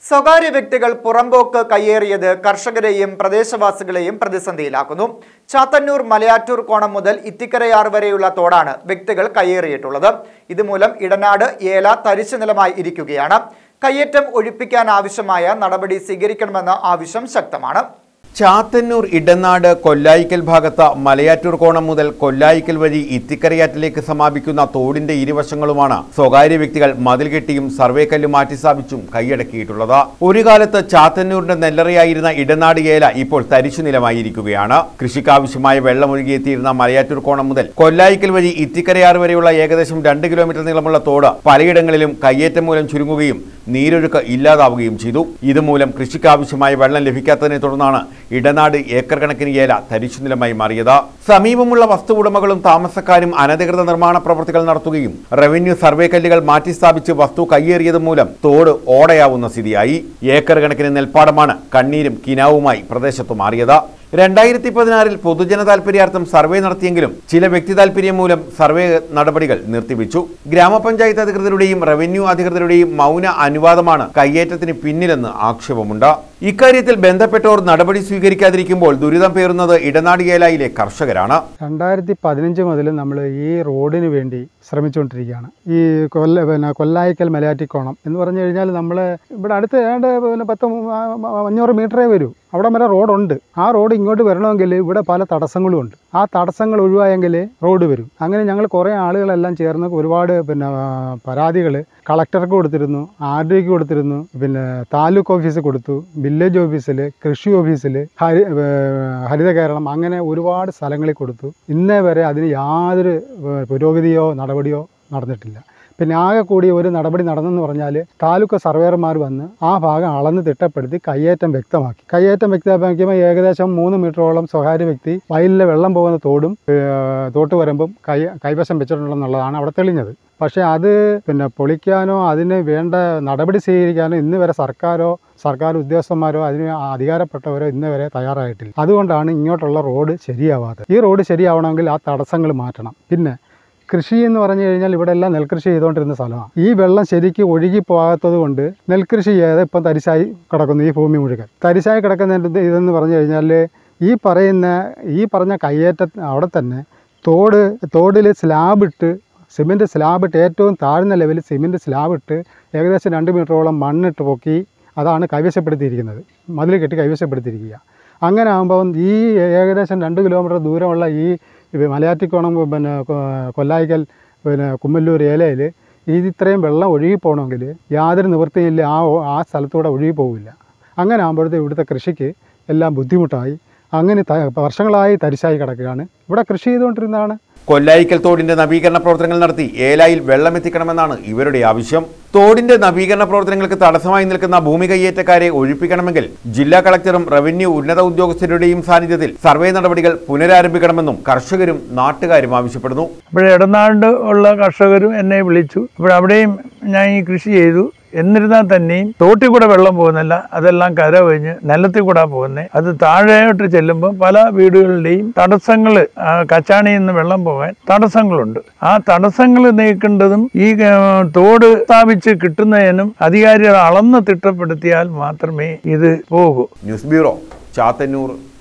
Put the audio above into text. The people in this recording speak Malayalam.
സ്വകാര്യ വ്യക്തികൾ പുറമ്പോക്ക് കയ്യേറിയത് കർഷകരെയും പ്രദേശവാസികളെയും പ്രതിസന്ധിയിലാക്കുന്നു ചാത്തന്നൂർ മലയാറ്റൂർ കോണം മുതൽ ഇത്തിക്കരയാർ വരെയുള്ള തോടാണ് വ്യക്തികൾ കയ്യേറിയിട്ടുള്ളത് ഇതുമൂലം ഇടനാട് ഏല തരിശു നിലമായി ഇരിക്കുകയാണ് കയ്യേറ്റം ഒഴിപ്പിക്കാൻ ആവശ്യമായ നടപടി സ്വീകരിക്കണമെന്ന ആവശ്യം ശക്തമാണ് ചാത്തന്നൂർ ഇടനാട് കൊല്ലായിക്കൽ ഭാഗത്ത് മലയാറ്റൂർ കോണം മുതൽ കൊല്ലായിക്കൽ വഴി ഇത്തിക്കരയാറ്റിലേക്ക് സമാപിക്കുന്ന തോടിന്റെ ഇരുവശങ്ങളുമാണ് സ്വകാര്യ വ്യക്തികൾ മതിൽ കെട്ടിയും സർവേ കല്ല് മാറ്റി സ്ഥാപിച്ചും കൈയടക്കിയിട്ടുള്ളത് ഒരു കാലത്ത് ചാത്തന്നൂരിന്റെ നെല്ലറയായിരുന്ന ഇടനാട് ഏല ഇപ്പോൾ തരിശു നിലമായിരിക്കുകയാണ് കൃഷിക്കാവശ്യമായ വെള്ളം ഒഴുകിയെത്തിയിരുന്ന മലയാറ്റൂർ കോണം മുതൽ കൊല്ലായിക്കൽ വഴി ഇത്തിക്കരയാർ വരെയുള്ള ഏകദേശം രണ്ട് കിലോമീറ്റർ നീളമുള്ള തോട് പലയിടങ്ങളിലും കയ്യേറ്റം മൂലം ചുരുങ്ങുകയും നീരൊഴുക്ക് ഇല്ലാതാവുകയും ചെയ്തു ഇതുമൂലം കൃഷിക്കാവശ്യമായ വെള്ളം ലഭിക്കാത്തതിനെ തുടർന്നാണ് ഇടനാട് ഏക്കർ കണക്കിന് ഏല തരിശുനിലമായി മാറിയത് സമീപമുള്ള വസ്തു ഉടമകളും താമസക്കാരും അനധികൃത നിർമ്മാണ പ്രവൃത്തികൾ നടത്തുകയും റവന്യൂ സർവേ കല്ലുകൾ മാറ്റി സ്ഥാപിച്ച് വസ്തു കയ്യേറിയത് മൂലം തോട് ഓടയാവുന്ന സ്ഥിതിയായി ഏക്കർ കണക്കിന് നെൽപ്പാടമാണ് കണ്ണീരും കിനാവുമായി പ്രദേശത്ത് മാറിയത് രണ്ടായിരത്തി പതിനാറിൽ പൊതുജന താൽപര്യാർത്ഥം സർവേ നടത്തിയെങ്കിലും ചില വ്യക്തി താൽപര്യം മൂലം സർവേ നടപടികൾ നിർത്തിവെച്ചു ഗ്രാമപഞ്ചായത്ത് അധികൃതരുടെയും റവന്യൂ അധികൃതരുടെയും മൗന അനുവാദമാണ് കയ്യേറ്റത്തിന് പിന്നിലെന്ന് ആക്ഷേപമുണ്ട് ഇക്കാര്യത്തിൽ ബന്ധപ്പെട്ടവർ നടപടി സ്വീകരിക്കാതിരിക്കുമ്പോൾ ദുരിതം പേറുന്നത് ഇടനാട് ഏലായിലെ കർഷകരാണ് രണ്ടായിരത്തി പതിനഞ്ച് മുതൽ നമ്മൾ ഈ റോഡിന് വേണ്ടി ശ്രമിച്ചുകൊണ്ടിരിക്കുകയാണ് ഈ കൊല്ല പിന്നെ കൊല്ലായിക്കൽ മലയാറ്റിക്കോണം എന്ന് പറഞ്ഞു കഴിഞ്ഞാൽ നമ്മൾ ഇവിടെ അടുത്ത് ഏതാണ്ട് പിന്നെ പത്ത് മു- ആ, ആ, അഞ്ഞൂറ് മീറ്ററേ വരൂ അവിടെ വരെ റോഡുണ്ട് ആ റോഡ് ഇങ്ങോട്ട് വരണമെങ്കിൽ ഇവിടെ പല തടസ്സങ്ങളും ഉണ്ട് ആ തടസ്സങ്ങൾ ഒഴിവായെങ്കിൽ റോഡ് വരും അങ്ങനെ ഞങ്ങൾ കുറേ ആളുകളെല്ലാം ചേർന്ന് ഒരുപാട് പിന്നെ പരാതികൾ കളക്ടർക്ക് കൊടുത്തിരുന്നു ആർ ഡിക്ക് കൊടുത്തിരുന്നു പിന്നെ താലൂക്ക് ഓഫീസിൽ കൊടുത്തു വില്ലേജ് ഓഫീസിൽ കൃഷി ഓഫീസിൽ ഹരി ഏർ ഹരിത കേരളം അങ്ങനെ ഒരുപാട് സ്ഥലങ്ങളിൽ കൊടുത്തു ഇന്നേ വരെ അതിന് യാതൊരു ഏർ പുരോഗതിയോ നടപടിയോ നടന്നിട്ടില്ല പിന്നെ ആകെ കൂടി ഒരു നടപടി നടന്നെന്ന് പറഞ്ഞാൽ താലൂക്ക് സർവേയർമാർ വന്ന് ആ ഭാഗം അളന്ന് തിട്ടപ്പെടുത്തി കയ്യേറ്റം വ്യക്തമാക്കി കയ്യേറ്റം വ്യക്തമാക്കിയപ്പോൾ ഏകദേശം മൂന്ന് മീറ്ററോളം സ്വകാര്യ വ്യക്തി വയലിലെ വെള്ളം പോകുന്ന തോടും ഏർ തോട്ട് വരുമ്പം കൈ കൈവശം വെച്ചിട്ടുണ്ടെന്നുള്ളതാണ് അവിടെ തെളിഞ്ഞത് പക്ഷേ അത് പിന്നെ പൊളിക്കാനോ അതിന് വേണ്ട നടപടി സ്വീകരിക്കാനോ ഇന്ന് വരെ സർക്കാരോ സർക്കാർ ഉദ്യോഗസ്ഥന്മാരോ അതിന് അധികാരപ്പെട്ടവരോ ഇന്ന് വരെ തയ്യാറായിട്ടില്ല അതുകൊണ്ടാണ് ഇങ്ങോട്ടുള്ള റോഡ് ശരിയാവാത്തത് ഈ റോഡ് ശരിയാവണമെങ്കിൽ ആ തടസ്സങ്ങൾ മാറ്റണം പിന്നെ കൃഷി എന്ന് പറഞ്ഞു കഴിഞ്ഞാൽ ഇവിടെ എല്ലാം നെൽകൃഷി ചെയ്തുകൊണ്ടിരുന്ന സ്ഥലമാണ് ഈ വെള്ളം ശരിക്ക് ഒഴുകി പോകാത്തത് കൊണ്ട് നെൽകൃഷി ചെയ്ത് ഇപ്പം തരിശായി കിടക്കുന്നു ഈ ഭൂമി മുഴുവൻ തരിശായി കിടക്കുന്നതിൻ്റെ ഇതെന്ന് പറഞ്ഞു കഴിഞ്ഞാൽ ഈ പറയുന്ന ഈ പറഞ്ഞ കയ്യേറ്റ അവിടെ തന്നെ തോട് തോടിൽ സ്ലാബിട്ട് സിമെൻറ്റ് സ്ലാബിട്ട് ഏറ്റവും താഴ്ന്ന ലെവലിൽ സിമെൻറ്റ് സ്ലാബിട്ട് ഏകദേശം രണ്ട് മീറ്ററോളം മണ്ണിട്ട് പൊക്കി അതാണ് കൈവശപ്പെടുത്തിയിരിക്കുന്നത് മതിൽ കെട്ടി കൈവശപ്പെടുത്തിയിരിക്കുക അങ്ങനെ ആകുമ്പോൾ ഈ ഏകദേശം രണ്ട് കിലോമീറ്റർ ദൂരമുള്ള ഈ മലയാറ്റിക്കോണം പിന്നെ കൊ- കൊല്ലായിക്കൽ പിന്നെ കുമ്മല്ലൂർ ഏലയിൽ ഇത് ഇത്രയും വെള്ളം ഒഴുകി പോകണമെങ്കിൽ യാതൊരു നിവൃത്തിയില്ല ആ ഓ- ആ സ്ഥലത്തൂടെ ഒഴുകി പോവില്ല അങ്ങനെ ആകുമ്പോഴത്തെ ഇവിടുത്തെ കൃഷിക്ക് എല്ലാം ബുദ്ധിമുട്ടായി അങ്ങനെ ത- വർഷങ്ങളായി തരിശായി കിടക്കുകയാണ് ഇവിടെ കൃഷി ചെയ്തുകൊണ്ടിരുന്നതാണ് കൊല്ലായിക്കൽ തോടിന്റെ നവീകരണ പ്രവർത്തനങ്ങൾ നടത്തി ഏലായിൽ വെള്ളം എത്തിക്കണമെന്നാണ് ഇവരുടെ ആവശ്യം തോടിന്റെ നവീകരണ പ്രവർത്തനങ്ങൾക്ക് തടസ്സമായി നിൽക്കുന്ന ഭൂമി കയ്യേറ്റക്കാരെ ഒഴിപ്പിക്കണമെങ്കിൽ ജില്ലാ കളക്ടറും റവന്യൂ ഉന്നത ഉദ്യോഗസ്ഥരുടെയും സാന്നിധ്യത്തിൽ സർവേ നടപടികൾ പുനരാരംഭിക്കണമെന്നും കർഷകരും നാട്ടുകാരും ആവശ്യപ്പെടുന്നു അപ്പോൾ ഇടനാട് ഉള്ള കർഷകരും എന്നെ വിളിച്ചു അപ്പോൾ അവിടെയും ഞാൻ ഈ കൃഷി ചെയ്തു എന്നിരുന്നാൽ തന്നെയും തോട്ടിൽ കൂടെ വെള്ളം പോകുന്നില്ല അതെല്ലാം കര ഒഴിഞ്ഞ് നിലത്തിൽ കൂടെ പോകുന്നത് അത് താഴെയോട്ട് ചെല്ലുമ്പോൾ പല വീടുകളുടെയും തടസ്സങ്ങൾ കച്ചാണിയിൽ നിന്ന് വെള്ളം പോകാൻ തടസ്സങ്ങളുണ്ട് ആ തടസ്സങ്ങൾ നീക്കേണ്ടതും ഈ ആ, തോട് സ്ഥാപിച്ച് കിട്ടുന്നതിനും അധികാരികൾ അളന്ന് തിട്ടപ്പെടുത്തിയാൽ മാത്രമേ ഇത് പോകൂ ന്യൂസ് ബ്യൂറോ ചാത്തന്നൂർ